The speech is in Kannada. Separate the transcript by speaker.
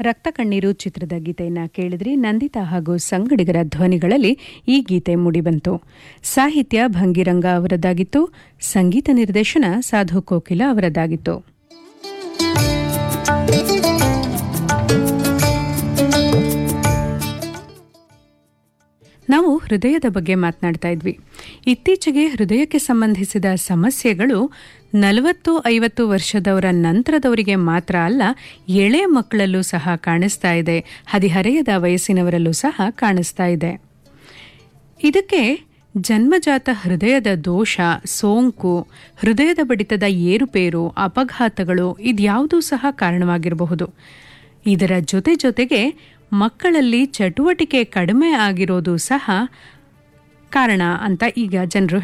Speaker 1: ರಕ್ತ ಕಣ್ಣೀರು ಚಿತ್ರದ ಗೀತೆಯನ್ನ ಕೇಳಿದ್ರಿ ನಂದಿತಾ ಹಾಗೂ ಸಂಗಡಿಗರ ಧ್ವನಿಗಳಲ್ಲಿ ಈ ಗೀತೆ ಮೂಡಿಬಂತು ಸಾಹಿತ್ಯ ಭಂಗಿರಂಗ ಅವರದ್ದಾಗಿತ್ತು ಸಂಗೀತ ನಿರ್ದೇಶನ ಸಾಧು ಕೋಕಿಲ ಅವರದ್ದಾಗಿತ್ತು ನಾವು ಹೃದಯದ ಬಗ್ಗೆ ಮಾತನಾಡ್ತಾ ಇದ್ವಿ ಇತ್ತೀಚೆಗೆ ಹೃದಯಕ್ಕೆ ಸಂಬಂಧಿಸಿದ ಸಮಸ್ಯೆಗಳು ನಲವತ್ತು ಐವತ್ತು ವರ್ಷದವರ ನಂತರದವರಿಗೆ ಮಾತ್ರ ಅಲ್ಲ ಎಳೆ ಮಕ್ಕಳಲ್ಲೂ ಸಹ ಕಾಣಿಸ್ತಾ ಇದೆ ಹದಿಹರೆಯದ ವಯಸ್ಸಿನವರಲ್ಲೂ ಸಹ ಕಾಣಿಸ್ತಾ ಇದೆ ಇದಕ್ಕೆ ಜನ್ಮಜಾತ ಹೃದಯದ ದೋಷ ಸೋಂಕು ಹೃದಯದ ಬಡಿತದ ಏರುಪೇರು ಅಪಘಾತಗಳು ಇದ್ಯಾವುದೂ ಸಹ ಕಾರಣವಾಗಿರಬಹುದು ಇದರ ಜೊತೆ ಜೊತೆಗೆ ಮಕ್ಕಳಲ್ಲಿ ಚಟುವಟಿಕೆ ಕಡಿಮೆ ಆಗಿರೋದು ಸಹ ಕಾರಣ ಅಂತ ಈಗ ಜನರು